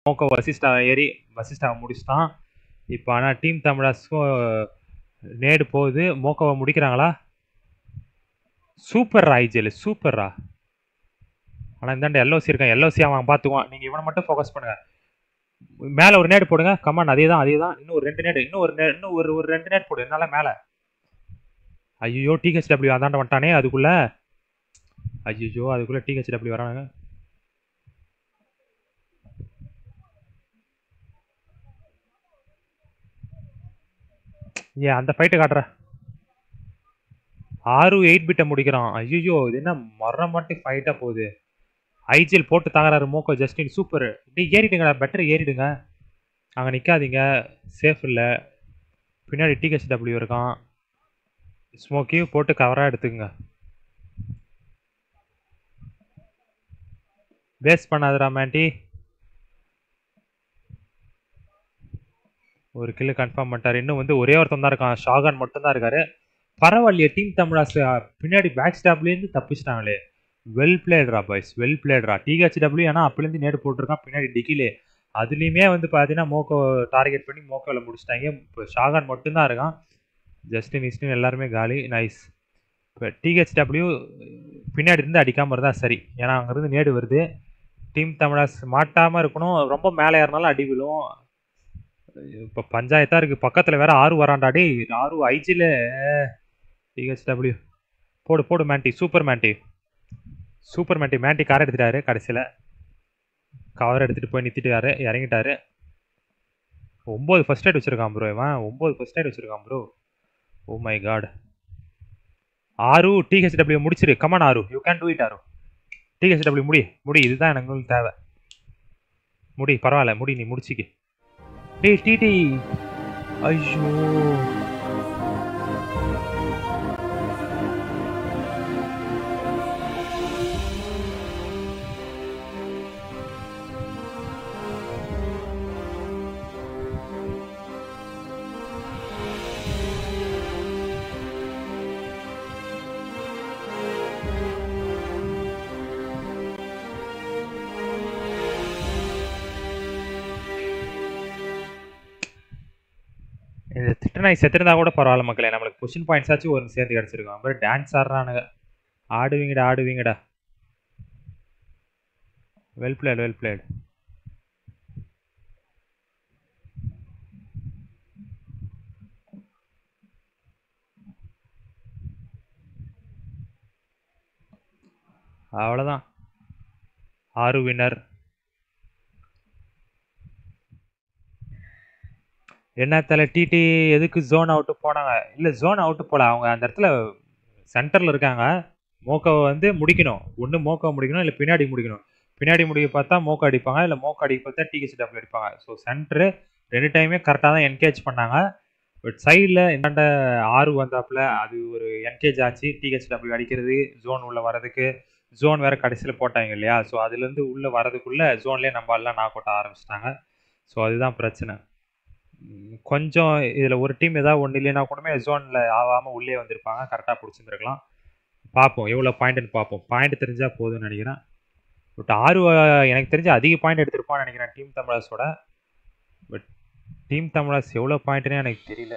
மோக்கோ வசிஷ்டா ஏறி வசிஷ்டாவை முடிச்சிட்டான் இப்போ ஆனால் டீம் தமிழாஸுக்கும் நேடு போகுது மோக்கோவை முடிக்கிறாங்களா சூப்பர்ரா ஐஜிஎல் சூப்பர்ரா ஆனால் இந்தாண்ட எல்ஓசி இருக்கான் எல்ஓசி அவன் பார்த்துக்குவான் நீங்கள் இவனை மட்டும் ஃபோக்கஸ் பண்ணுங்க மேலே ஒரு நேடு போடுங்க கமான் அதே தான் அதே தான் இன்னும் ஒரு ரெண்டு நேடு இன்னும் ஒரு நே இன்னும் ஒரு ஒரு ரெண்டு நேட் போடு என்னால் மேலே ஐயோ டிஹெச்டபிள்யூ அதாண்ட வந்துட்டானே அதுக்குள்ள ஐயோ அதுக்குள்ள டிஹெச்டபிள்யூ வரானுங்க ஏன் அந்த ஃபைட்டு காட்டுற ஆறு எயிட் பிட்டை முடிக்கிறான் ஐயோ இது என்ன மரண மட்டும் ஃபைட்டாக போகுது ஐஜிஎல் போட்டு தாங்குறாரு மோக்கோ ஜஸ்டின் சூப்பர் இப்படி ஏறிடுங்கடா பெட்டர் ஏறிடுங்க அங்கே நிற்காதீங்க சேஃப் இல்லை பின்னாடி டிஹெச்டபிள்யூ இருக்கான் ஸ்மோக்கியும் போட்டு கவராக எடுத்துக்கங்க வேஸ்ட் பண்ணாதடா மேண்டி ஒரு கில்லு கன்ஃபார்ம் பண்ணிட்டாரு இன்னும் வந்து ஒரே ஒருத்தன் தான் இருக்கான் ஷாகான் மட்டும்தான் இருக்காரு பரவாயில்லையே டீம் தமிழாஸ் பின்னாடி பேக் ஸ்டாப்லேருந்து தப்பிச்சிட்டாங்களே வெல் பிளேட்ரா பாய்ஸ் வெல் பிளேட்ரா டிஹெச்டபிள்யூ ஏன்னா அப்பலேருந்து நேடு போட்டிருக்கான் பின்னாடி டிகிலே அதுலேயுமே வந்து பார்த்தீங்கன்னா மோக்கோ டார்கெட் பண்ணி மோக்கோவில் முடிச்சிட்டாங்க இப்போ ஷாகான் மட்டும்தான் இருக்கான் ஜஸ்டின் இஸ்டின் எல்லாருமே காலி நைஸ் இப்போ டிஹெச்டபிள்யூ பின்னாடி இருந்து அடிக்காமல் இருந்தால் சரி ஏன்னா அங்கேருந்து நேடு வருது டீம் தமிழாஸ் மாட்டாமல் இருக்கணும் ரொம்ப மேலே ஏறினாலும் அடி விழும் இப்போ பஞ்சாயத்தாக இருக்குது பக்கத்தில் வேற ஆறு வராண்டாடி ஆறு ஐஜியில் டிஹெச்டபிள்யூ போடு போடு Mandy super Mandy super Mandy Mandy car எடுத்துட்டாரு கடைசியில் கவர் எடுத்துகிட்டு போய் நிறுத்திட்டாரு இறங்கிட்டாரு ஒம்பது ஃபர்ஸ்ட் எய்ட் வச்சுருக்கான் ப்ரோ இவன் ஒம்பது ஃபர்ஸ்ட் எய்ட் வச்சுருக்கான் ப்ரோ ஓ மை காட் ஆறு டிஹெச்டபிள்யூ முடிச்சிரு கமான் ஆறு யூ கேன் டூ இட் ஆறு டிஹெச்டபிள்யூ முடி முடி இதுதான் எனக்கு தேவை முடி பரவாயில்ல முடி நீ முடிச்சிக்கு டேய் டிடி ஐயோ இந்த திட்டநாய் செத்துருந்தா கூட பரவாயில்ல மக்களே நம்மளுக்கு கொஷின் பாயிண்ட்ஸ் ஆச்சும் ஒரு சேர்ந்து கிடச்சிருக்கும் அப்புறம் டான்ஸ் ஆடுறானுங்க ஆடுவீங்கடா ஆடுவீங்கடா வெல் பிளேட் வெல் பிளேட் அவ்வளோதான் ஆறு வின்னர் என்ன தலை டிடி எதுக்கு ஜோன் அவுட்டு போனாங்க இல்லை ஜோன் அவுட்டு போல அவங்க அந்த இடத்துல சென்டரில் இருக்காங்க மோக்கோவை வந்து முடிக்கணும் ஒன்று மோக்கோ முடிக்கணும் இல்லை பின்னாடி முடிக்கணும் பின்னாடி முடிக்க பார்த்தா மோக்கோ அடிப்பாங்க இல்லை மோக்கோ அடிக்க பார்த்தா டிஹெச் டபிள்யூ அடிப்பாங்க ஸோ சென்டரு ரெண்டு டைமே கரெக்டாக தான் என்கேஜ் பண்ணாங்க பட் சைடில் என்னண்ட ஆறு வந்தாப்புல அது ஒரு என்கேஜ் ஆச்சு டிஹெச் டபிள்யூ அடிக்கிறது ஜோன் உள்ளே வரதுக்கு ஜோன் வேறு கடைசியில் போட்டாங்க இல்லையா ஸோ அதுலேருந்து உள்ளே வரதுக்குள்ளே ஜோன்லேயே நம்ம எல்லாம் நாக் அவுட் ஆரம்பிச்சிட்டாங்க ஸோ அதுதான் பிரச்சனை ம், கொஞ்சம் இதில் ஒரு டீம் ஏதாவது ஒன்று இல்லைன்னா கூடமே ஜோனில் ஆகாமல் உள்ளே வந்திருப்பாங்க கரெக்டாக பிடிச்சிருந்துருக்கலாம் பார்ப்போம் எவ்வளோ பாயிண்ட்னு பார்ப்போம் பாயிண்ட் தெரிஞ்சால் போதும்னு நினைக்கிறேன் பட் ஆறு அஹ், எனக்கு தெரிஞ்சு அதிக பாயிண்ட் எடுத்திருப்பான்னு நினைக்கிறேன் டீம் தமிழாஸோட பட் டீம் தமிழாஸ் எவ்வளோ பாயிண்ட்னே எனக்கு தெரியல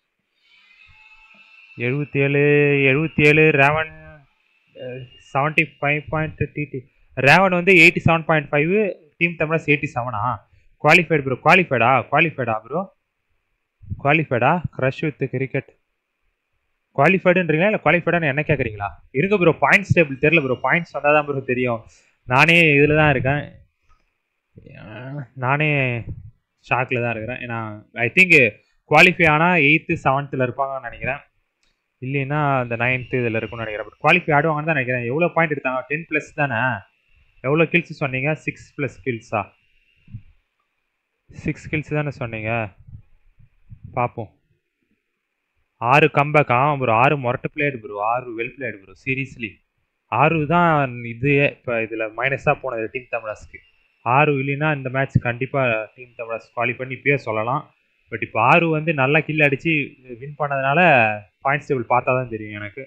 எழுபத்தி ஏழு எழுபத்தி ஏழு Raven seventy five point TT Raven வந்து eighty seven point five team Tamilas eighty செவனா குவாலிஃபைடு ப்ரோ குவாலிஃபைடா குவாலிஃபைடா ப்ரோ குவாலிஃபைடா க்ரஷ் வித் கிரிக்கெட் குவாலிஃபைடுன்றீங்களா இல்லை குவாலிஃபைடான்னு என்ன கேட்குறீங்களா இருங்க ப்ரோ பாயிண்ட்ஸ் டேபிள் தெரில ப்ரோ பாயிண்ட்ஸ் வந்தால் தான் ப்ரோ தெரியும் நானே இதில் தான் இருக்கேன் அஹ் நானே ஷாக்கில் தான் இருக்கிறேன் ஏன்னா ஐ திங்க் குவாலிஃபை ஆனால் எயித்து செவன்த்தில் இருப்பாங்கன்னு நினைக்கிறேன் இல்லைன்னா அந்த நைன்த்து இதில் இருக்கும்னு நினைக்கிறேன் பட் குவாலிஃபை ஆடுவாங்கன்னு தான் நினைக்கிறேன் எவ்வளோ பாயிண்ட் எடுத்தாங்க டென் ப்ளஸ் தானே எவ்வளோ கில்ஸ் சொன்னீங்க சிக்ஸ் ப்ளஸ் கில்ஸா சிக்ஸ் கில்ஸ் தானே சொன்னீங்க பார்ப்போம் ஆறு கம்பேக் ஆ ப்ரோ ஆறு மொரட்டு பிளேடு ப்ரோ ஆறு வெல் பிளேடு ப்ரோ சீரியஸ்லி ஆறு தான் இது இப்போ இதில் மைனஸாக போனது டீம் தமிழாஸ்க்கு ஆறு இல்லைன்னா இந்த மேட்ச் கண்டிப்பாக டீம் தமிழாஸ் குவாலிஃபை பண்ணி இப்பயே சொல்லலாம் பட் இப்போ ஆறு வந்து நல்லா கில் அடித்து வின் பண்ணதுனால பாயிண்ட்ஸ் டேபிள் பார்த்தா தான் தெரியும் எனக்கு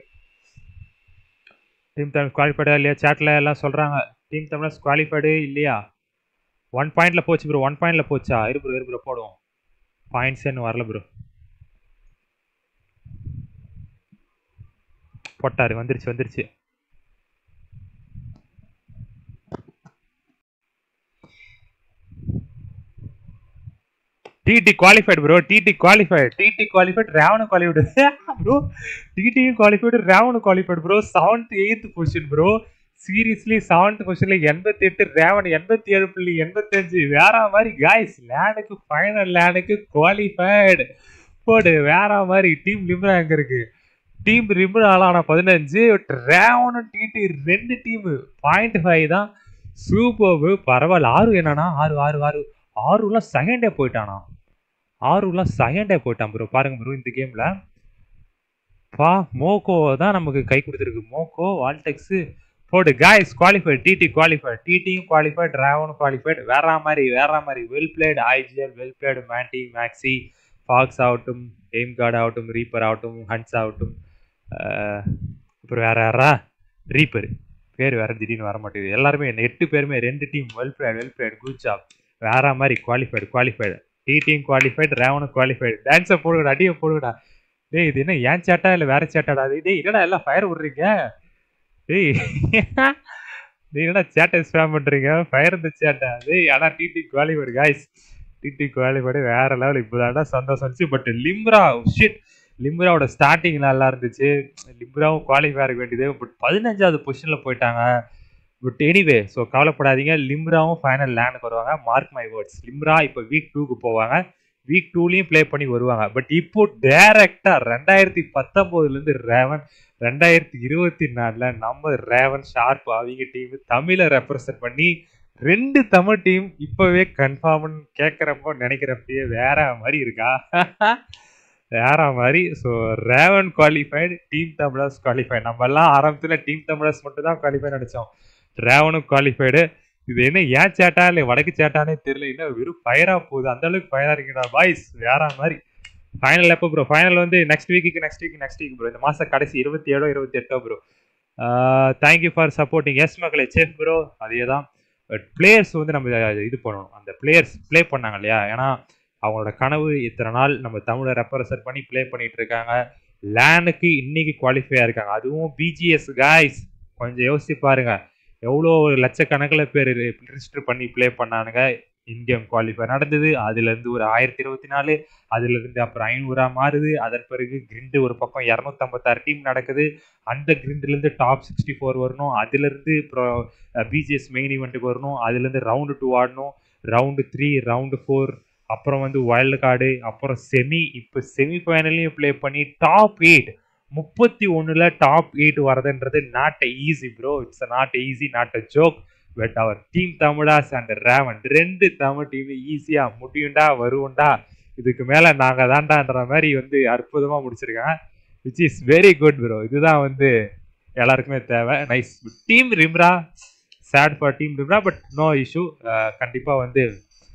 டீம் தமிழ் குவாலிஃபைடா இல்லையா சேட்டில் எல்லாம் சொல்கிறாங்க டீம் தமிழாஸ் குவாலிஃபைடு இல்லையா ஒன் பாயிண்ட்ல போச்சு ப்ரோ ஒன் பாயிண்ட்ல போச்சா இரு ப்ரோ இரு ப்ரோ போடுவோம் பாயிண்ட்ஸ் இன்னும் வரல ப்ரோ போட்டாரு வந்துருச்சு வந்துருச்சு TT qualified bro TT qualified TT qualified Raven qualified bro டிடியும் qualified Raven qualified bro seventh eighth position bro seriously seventh பொசிஷன்ல எண்பத்தி எட்டு ரேவன் எண்பத்தி ஏழு புள்ளி எண்பத்தஞ்சு வேற மாதிரி காய்ஸ் லேனுக்கு ஃபைனல் லேனுக்கு குவாலிஃபைடு போடு வேற மாதிரி டீம் லிம்ரா எங்க இருக்கு டீம் ரிம்ராலான பதினஞ்சு ரேவனும் டிடி ரெண்டு டீம் பாயிண்ட் ஃபைவ் தான் சூப்பர் பரவாயில்ல ஆறு என்னன்னா ஆறு ஆறு ஆறு ஆறுலாம் செகண்டே போயிட்டானா ஆறுலாம் செகண்டே போயிட்டான் ப்ரோ பாருங்க ப்ரோ இந்த கேம்ல பா மோகோ தான் நமக்கு கை கொடுத்துருக்கு மோகோ வால்டெக்ஸ் போடு காய்ஸ் குவாலிஃபைட் டிடி குவாலிஃபைட் டிடியும் குவாலிஃபைட் ரேவனும் குவாலிஃபைட் வேற மாதிரி வேற மாதிரி well played IGL well played Mandy Maxi Fox ஆகட்டும் எய்ம் கார்டு ஆகட்டும் ரீப்பர் ஆகட்டும் ஹன்ஸ் ஆகட்டும் அஹ், அப்புறம் வேற யாரா ரீப்பர் பேர் வேற திடீர்னு வர மாட்டேங்குது எல்லாருமே இந்த எட்டு பேருமே ரெண்டு team well played well played good job வேற மாதிரி qualified qualified T team qualified ரேவனும் குவாலிஃபைடு டான்ஸை போடுங்கடா அடியை போடுங்கடா டேய் இது என்ன ஏன் சேட்டா இல்லை வேற சேட்டாடா அது டேய் என்னடா எல்லாம் ஃபயர் விடுறீங்க டேய் நீ என்னடா சேட்டை ஸ்பேம் பண்றீங்க ஃபயர் இந்த சேட்டா டேய் ஆனா TT qualified guys TT qualified வேற லெவல் இப்போதான்டா சந்தோஷம் இருந்துச்சு பட் லிம்ரா ஷிட் லிம்ராவோட ஸ்டார்டிங் நல்லா இருந்துச்சு லிம்ராவும் குவாலிஃபை ஆக வேண்டியது பட் பதினஞ்சாவது பொசிஷனில் போயிட்டாங்க பட் எனிவே ஸோ கவலைப்படாதீங்க லிம்ராவும் ஃபைனல் லேண்டுக்கு வருவாங்க மார்க் மை வேர்ட்ஸ் லிம்ரா இப்போ வீக் டூக்கு போவாங்க வீக் டூலையும் ப்ளே பண்ணி வருவாங்க பட் இப்போ டேரெக்டாக ரெண்டாயிரத்தி பத்தொம்போதுலேருந்து ரேவன் ரெண்டாயிரத்தி இருபத்தி நாலில் நம்ம ரேவன் ஷார்ப் அவங்க டீம் தமிழை ரெப்ரசன்ட் பண்ணி ரெண்டு தமிழ் டீம் இப்போவே கன்ஃபார்ம்னு கேட்குறப்போ நினைக்கிறப்பயே வேற மாதிரி இருக்கா வேற மாதிரி so Raven qualified team Tamilas qualified நம்ம எல்லாம் ஆரம்பத்தில் டீம் தமிழர்ஸ் மட்டும் தான் குவாலிஃபை நினச்சோம் ரேவனும் குவாலிஃபைடு இது என்ன ஏன் சேட்டா இல்லை வடக்கு சேட்டானே தெரியல என்ன வெறும் ஃபயரா போகுது அந்த அளவுக்கு ஃபயரா இருக்கீங்களா பாய்ஸ் வேற மாதிரி ஃபைனல் எப்போ ப்ரோ ஃபைனல் வந்து next week next week next week bro இந்த மாதம் கடைசி இருபத்தி ஏழோ இருபத்தி எட்டோ bro thank you for supporting yes மக்களே செஃப் ப்ரோ அதே தான் பட் பிளேயர்ஸ் வந்து நம்ம இது பண்ணணும் அந்த பிளேயர்ஸ் ப்ளே பண்ணாங்க இல்லையா ஏன்னா அவங்களோட கனவு இத்தனை நாள் நம்ம தமிழை ரெப்ரசன்ட் பண்ணி ப்ளே பண்ணிட்டு இருக்காங்க லேனுக்கு இன்னைக்கு குவாலிஃபை ஆயிருக்காங்க அதுவும் பிஜிஎஸ் காய்ஸ் கொஞ்சம் யோசிச்சு பாருங்க எவ்வளோ ஒரு லட்சக்கணக்கில் பேர் ரிஜிஸ்டர் பண்ணி ப்ளே பண்ணானுங்க இந்தியன் குவாலிஃபை நடந்தது அதுலேருந்து ஒரு ஆயிரத்தி இருபத்தி நாலு அதுலேருந்து அப்புறம் ஐநூறா மாறுது அதன் பிறகு கிரிண்டு ஒரு பக்கம் இரநூத்தம்பத்தாறு டீம் நடக்குது அந்த கிரிண்டுலேருந்து டாப் சிக்ஸ்டி ஃபோர் வரணும் அதுலேருந்து அப்புறம் பிஜிஎஸ் மெயின் ஈவெண்ட்டுக்கு வரணும் அதுலேருந்து ரவுண்டு டூ ஆடணும் ரவுண்டு த்ரீ ரவுண்டு ஃபோர் அப்புறம் வந்து வைல்டு கார்டு அப்புறம் செமி இப்போ செமி ஃபைனல்லையும் ப்ளே பண்ணி டாப் எயிட் முப்பத்தி ஒன்றில் டாப் எயிட் வரதுன்றது not easy bro it's not easy not a joke but our team Tamilas and Raven ரெண்டு தமிழ் டீம் ஈஸியாக முடியும்டா வருவோம்டா இதுக்கு மேலே நாங்கள் தாண்டான்ற மாதிரி வந்து அற்புதமாக முடிச்சிருக்காங்க which is very good bro இதுதான் வந்து எல்லாருக்குமே தேவை nice team Rimra sad for team Rimra but no issue கண்டிப்பாக வந்து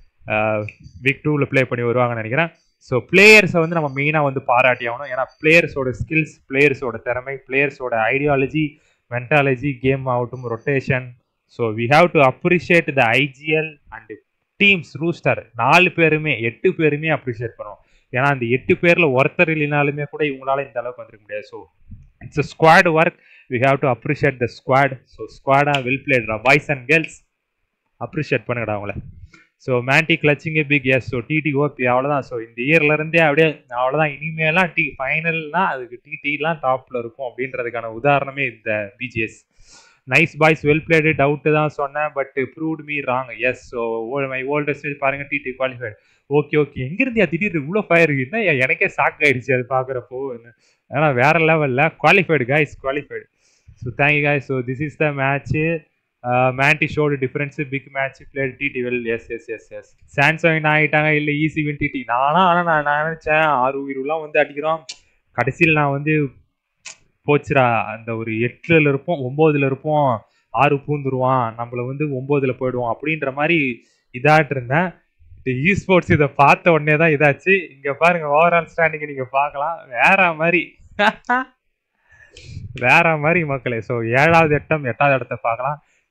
வீக் டூவில் ப்ளே பண்ணி வருவாங்கன்னு நினைக்கிறேன் ஸோ பிளேயர்ஸை வந்து நம்ம மெயினாக வந்து பாராட்டி ஆகணும் ஏன்னா பிளேயர்ஸோட ஸ்கில்ஸ் பிளேயர்ஸோட திறமை பிளேயர்ஸோட ஐடியாலஜி மென்டாலஜி கேம் ஆகட்டும் rotation so we have to appreciate the IGL and teams roster நாலு பேருமே எட்டு பேருமே அப்ரிஷியேட் பண்ணுவோம் ஏன்னா அந்த எட்டு பேரில் ஒருத்தர் இல்லைனாலுமே கூட இவங்களால இந்த அளவுக்கு வந்துருக்க முடியாது so it's a squad work we have to appreciate the squad so ஸ்குவாடா வெல் பிளேட்ரா பாய்ஸ் அண்ட் கேர்ள்ஸ் அப்ரிஷியேட் பண்ணுங்கடா அவங்கள so Mandy clutching big yes so TT OP அவ்வளோதான் ஸோ இந்த இயர்ல இருந்தே அப்படியே அவ்வளோதான் இனிமேலாம் டி ஃபைனல்னா அதுக்கு டிடிலாம் டாப்ல இருக்கும் அப்படின்றதுக்கான உதாரணமே இந்த BGS nice boys well played doubt தான் சொன்னேன் but proved me wrong yes so my oldest பாருங்க டிடி குவாலிஃபைடு ஓகே ஓகே எங்கிருந்தியா திடீர்னு இவ்வளோ ஃபயர் என்ன எனக்கே ஷாக் ஆயிடுச்சு அது பார்க்குறப்போ ஏன்னா வேற லெவலில் qualified guys qualified so thank you guys so this is the match Mandy showed difference big match played TT well yes yes yes yes Samsung ஆகிட்டாங்க இல்லை ஈஸி வின் டிடி நானா ஆனால் நான் நான் நினச்சேன் ஆறு உயிரெலாம் வந்து அடிக்கிறோம் கடைசியில் நான் வந்து போச்சுடா அந்த ஒரு எட்டுல இருப்போம் ஒம்போதுல இருப்போம் ஆறு பூந்துருவான் நம்மள வந்து ஒம்போதுல போயிடுவோம் அப்படின்ற மாதிரி இதாட்டு இருந்தேன் இந்த இ ஸ்போர்ட்ஸ் இதை பார்த்த உடனே தான் இதாச்சு இங்க பாருங்க ஓவரால் ஸ்டாண்டிங் நீங்க பார்க்கலாம் வேற மாதிரி வேற மாதிரி மக்களே ஸோ ஏழாவது எட்டம் எட்டாவது இடத்த பார்க்கலாம்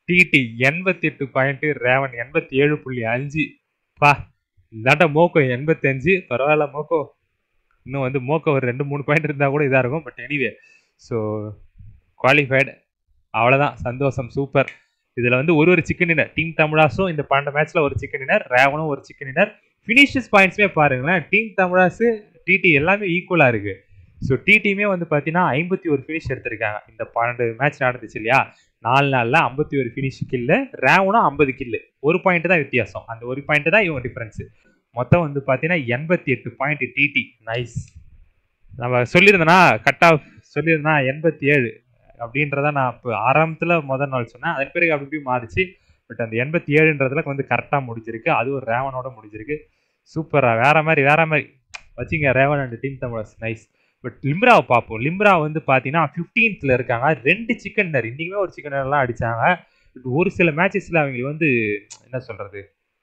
டிடி எண்பத்தி எட்டு பாயிண்ட் ரேவன் எண்பத்தி ஏழு புள்ளி அஞ்சு பா இந்தாண்ட மோக்கோ எண்பத்தி அஞ்சு பரவாயில்ல மோக்கோ இன்னும் வந்து மோக்கோ ஒரு ரெண்டு மூணு பாயிண்ட் இருந்தால் கூட இதாக இருக்கும் பட் எனிவே ஸோ குவாலிஃபைடு அவ்வளோதான் சந்தோஷம் சூப்பர் இதில் வந்து ஒரு ஒரு சிக்கன் டின்னர் டீம் தமிழாஸும் இந்த பன்னெண்டு மேட்ச்சில் ஒரு சிக்கன் டின்னர் ரேவனும் ஒரு சிக்கன் டின்னர் ஃபினிஷஸ் பாயிண்ட்ஸுமே பாருங்களேன் டீம் தமிழாஸு டிடி எல்லாமே ஈக்குவலாக இருக்கு ஸோ டிடியுமே வந்து பார்த்தீங்கன்னா ஐம்பத்தி ஒரு ஃபினிஷ் எடுத்திருக்காங்க இந்த பன்னெண்டு மேட்ச் நடந்துச்சு இல்லையா நாலு நாளில் ஐம்பத்தி ஒரு ஃபினிஷ் கில்லு ரேவனும் ஐம்பது கில்லு ஒரு பாயிண்ட் தான் வித்தியாசம் அந்த ஒரு பாயிண்ட் தான் இவங்க டிஃப்ரென்ஸு மொத்தம் வந்து பார்த்தீங்கன்னா எண்பத்தி எட்டு பாயிண்ட் டிடி நைஸ் நம்ம சொல்லியிருந்தேனா கட் ஆஃப் சொல்லியிருந்தா எண்பத்தி ஏழு அப்படின்றத நான் இப்போ ஆரம்பத்தில் முதல் நாள் சொன்னேன் அதன் பிறகு அப்படி இப்படி மாறிச்சு பட் அந்த எண்பத்தி ஏழுன்றதுல வந்து கரெக்டாக முடிஞ்சிருக்கு அது ஒரு ரேவனோட முடிஞ்சிருக்கு சூப்பராக வேற மாதிரி வேற மாதிரி வச்சுங்க Raven and team Tamilas nice but லிம்ராவை பார்ப்போம் லிம்ரா வந்து பார்த்தீங்கன்னா ஃபிஃப்டீன்த்தில் இருக்காங்க ரெண்டு சிக்கன் நர் இன்றைக்குமே ஒரு சிக்கன் நர்லாம் அடித்தாங்க பட் ஒரு சில மேட்சஸில் அவங்களுக்கு வந்து என்ன சொல்கிறது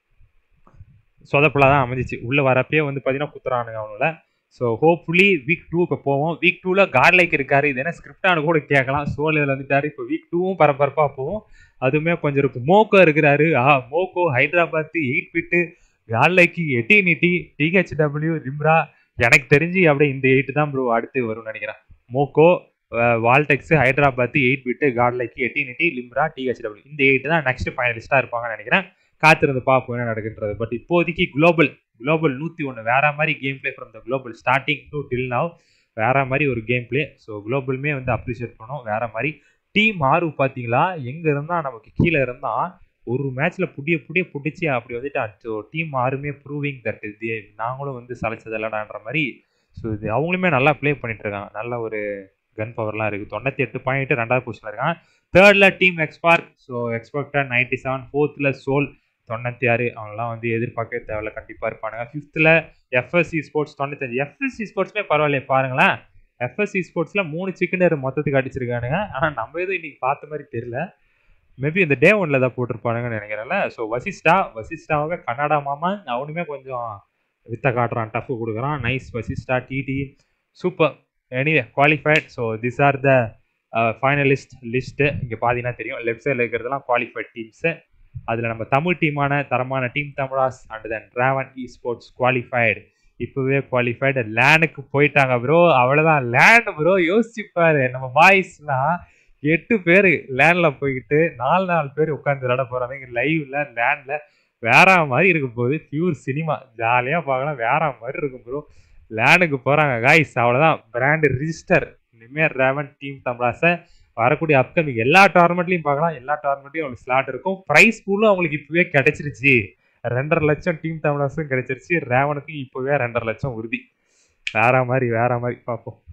சொதப்பலாக தான் அமைஞ்சிச்சு உள்ளே வரப்பே வந்து பார்த்தீங்கன்னா குத்துறானுங்க அவங்கள ஸோ ஹோப்ஃபுல்லி வீக் டூ இப்போ போவோம் வீக் டூவில் காட் லைக் இருக்காரு இது என்ன ஸ்கிரிப்டானு கூட கேட்கலாம் சோழில் வந்துட்டாரு இப்போ வீக் டூவும் பரபரப்பாக போவோம் அதுவுமே கொஞ்சம் இருக்கும் மோக்கோ இருக்கிறாரு ஆ மோக்கோ Hyderabad eight bit god like entity DHW Rimra எனக்கு தெரிஞ்சு அப்படியே இந்த எயிட் தான் ப்ரோ அடுத்து வரும்னு நினைக்கிறேன் மோக்கோ வால்டெக்ஸ் Hyderabad eight bit god like entity Limra DHW இந்த எயிட் தான் நெக்ஸ்ட் ஃபைனலிஸ்ட்டாக இருப்பாங்கன்னு நினைக்கிறேன் காத்திருந்து பார்ப்போம் என்ன நடக்குன்றது பட் இப்போதைக்கு குளோபல் குளோபல் நூற்றி ஒன்று வேற மாதிரி game play from the global starting to till now வேற மாதிரி ஒரு கேம் பிளே ஸோ குளோபலுமே வந்து அப்ரிஷியேட் பண்ணோம் வேற மாதிரி டீம் ஆறு பார்த்தீங்களா எங்கே இருந்தால் நமக்கு கீழே இருந்தால் ஒரு மேட்ச்சில் புடிய புடிய பிடிச்சி அப்படி வந்துட்டு ஸோ டீம் ஆறுமே ப்ரூவிங் தட் இது நாங்களும் வந்து சலைச்சதில்லடான்ற மாதிரி ஸோ இது அவங்களுமே நல்லா ப்ளே பண்ணிட்டு இருக்காங்க நல்ல ஒரு கன் பவர்லாம் இருக்குது தொண்ணூற்றி எட்டு பாயிண்ட் ரெண்டாவது பொசிஷனில் இருக்காங்க தேர்டில் team Xspark so expected ninety seven ஃபோர்த்தில் சோல் தொண்ணூற்றி ஆறு அவங்களாம் வந்து எதிர்பார்க்க தேவையில்ல கண்டிப்பாக இருப்பானுங்க ஃபிஃப்த்தில் எஃப்எஸ்சி ஸ்போர்ட்ஸ் தொண்ணூத்தஞ்சு எஃப்எஸ்சி ஸ்போர்ட்ஸுமே பரவாயில்லையே பாருங்களேன் எஃப்எஸ்சி ஸ்போர்ட்ஸில் மூணு சிக்கனர் மொத்தத்துக்கு அடிச்சிருக்கானுங்க ஆனால் நம்ம எதுவும் இன்னைக்கு பார்த்த மாதிரி தெரியல மேபி இந்த டே ஒன்ல தான் போட்டிருப்பானுங்கன்னு நினைக்கிறேன்ல ஸோ வசிஸ்டா வசிஸ்டாவை கன்னடா மாமன் அவனுமே கொஞ்சம் வித்த காட்டுறான் டஃப் கொடுக்குறான் நைஸ் வசிஸ்டா TT super anyway qualified so this are the finalist list இங்கே பார்த்தீங்கன்னா தெரியும் லெஃப்ட் சைடில் இருக்கிறதெல்லாம் குவாலிஃபைட் டீம்ஸு அதில் நம்ம தமிழ் டீமான தரமான team Tamilas and then Draven esports qualified இப்போவே குவாலிஃபைடு லேண்டுக்கு போயிட்டாங்க ப்ரோ அவ்வளோதான் லேண்ட் ப்ரோ யோசிச்சுப்பாரு நம்ம பாய்ஸ்லாம் எட்டு பேர் லேண்டில் போய்கிட்டு நாலு நாலு பேர் உட்காந்து விளாட போகிறாங்க லைவ்ல லேண்டில் வேற மாதிரி இருக்கும் போது பியூர் சினிமா ஜாலியாக பார்க்கலாம் வேற மாதிரி இருக்கும் ப்ரோ லேண்டுக்கு போகிறாங்க காய்ஸ் அவ்வளோதான் பிராண்டு ரிஜிஸ்டர் இனிமேல் ரேவன் டீம் தமிழாசை வரக்கூடிய அப்கமிங் எல்லா டோர்னமெண்ட்லையும் பார்க்கலாம் எல்லா டோர்னமெண்ட்லையும் அவங்களுக்கு ஸ்லாட் இருக்கும் ப்ரைஸ் பூலும் அவங்களுக்கு இப்போவே கிடைச்சிருச்சு ரெண்டரை லட்சம் டீம் தமிழாசும் கிடைச்சிருச்சு ரேவனுக்கும் இப்போவே ரெண்டரை லட்சம் உறுதி வேற மாதிரி வேற மாதிரி பார்ப்போம்